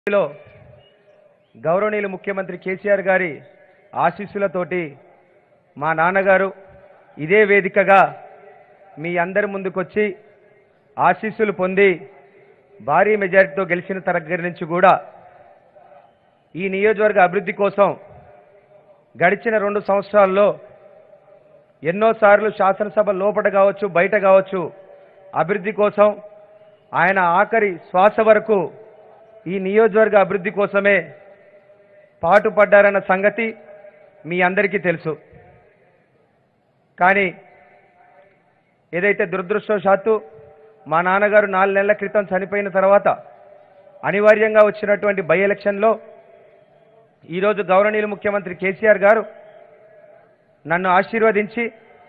లో గౌరవనీయులు ముఖ్యమంత్రి కేసీఆర్ గారి ఆశీస్సులతోటి మా నాన్నగారు ఇదే వేదికగా మీ అందరి ముందుకొచ్చి ఆశీస్సులు పొంది భారీ మెజారిటీతో గెలిచిన దగ్గర నుంచి కూడా ఈ నియోజకవర్గ అభివృద్ధి కోసం గడిచిన రెండు సంవత్సరాల్లో ఎన్నోసార్లు శాసనసభ లోపల కావచ్చు బయట కావచ్చు అభివృద్ధి కోసం ఆయన ఆఖరి శ్వాస వరకు ఈ నియోజకవర్గ అభివృద్ధి కోసమే పాటుపడ్డారన్న సంగతి మీ అందరికీ తెలుసు కానీ ఏదైతే దురదృష్టవశాత్తు మా నాన్నగారు నాలుగు నెలల క్రితం చనిపోయిన తర్వాత అనివార్యంగా వచ్చినటువంటి బై ఎలక్షన్లో ఈరోజు గౌరవనీయులు ముఖ్యమంత్రి కేసీఆర్ గారు నన్ను ఆశీర్వదించి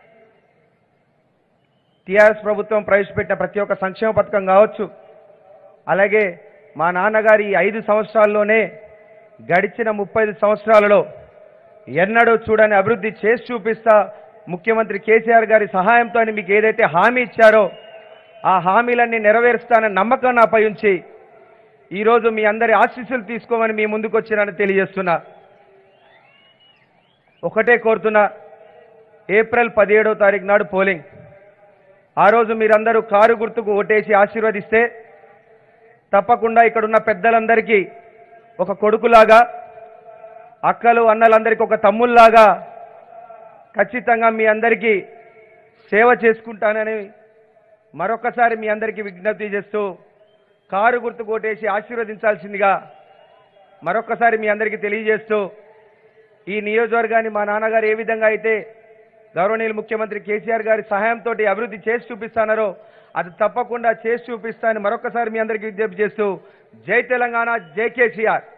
టీఆర్ఎస్ ప్రభుత్వం ప్రవేశపెట్టిన ప్రతి ఒక్క సంక్షేమ పథకం కావచ్చు అలాగే మా నాన్నగారి ఈ ఐదు సంవత్సరాల్లోనే గడిచిన ముప్పై ఐదు సంవత్సరాలలో ఎన్నడూ చూడని అభివృద్ధి చేసి చూపిస్తా ముఖ్యమంత్రి కేసీఆర్ గారి సహాయంతో అని మీకు ఏదైతే హామీ ఇచ్చారో ఆ హామీలన్నీ నెరవేరుస్తానని నమ్మకం నాపై ఉంచి ఈరోజు మీ అందరి ఆశీస్సులు తీసుకోమని మీ ముందుకు వచ్చినని తెలియజేస్తున్నా ఒకటే కోరుతున్నా ఏప్రిల్ పదిహేడో తారీఖు నాడు పోలింగ్ ఆ రోజు మీరందరూ కారు గుర్తుకు ఓటేసి ఆశీర్వదిస్తే తప్పకుండా ఇక్కడున్న పెద్దలందరికీ ఒక కొడుకులాగా అక్కలు అన్నలందరికీ ఒక తమ్ముల్లాగా ఖచ్చితంగా మీ అందరికీ సేవ చేసుకుంటానని మరొకసారి మీ అందరికీ విజ్ఞప్తి చేస్తూ కారు గుర్తు కొట్టేసి ఆశీర్వదించాల్సిందిగా మరొకసారి మీ అందరికీ తెలియజేస్తూ ఈ నియోజకవర్గాన్ని మా నాన్నగారు ఏ విధంగా అయితే గౌరవనీయులు ముఖ్యమంత్రి కేసీఆర్ గారి సహాయంతో అభివృద్ధి చేసి చూపిస్తానారో అది తప్పకుండా చేసి చూపిస్తానని మరొకసారి మీ అందరికీ విజ్ఞప్తి చేస్తూ జై తెలంగాణ జై కేసీఆర్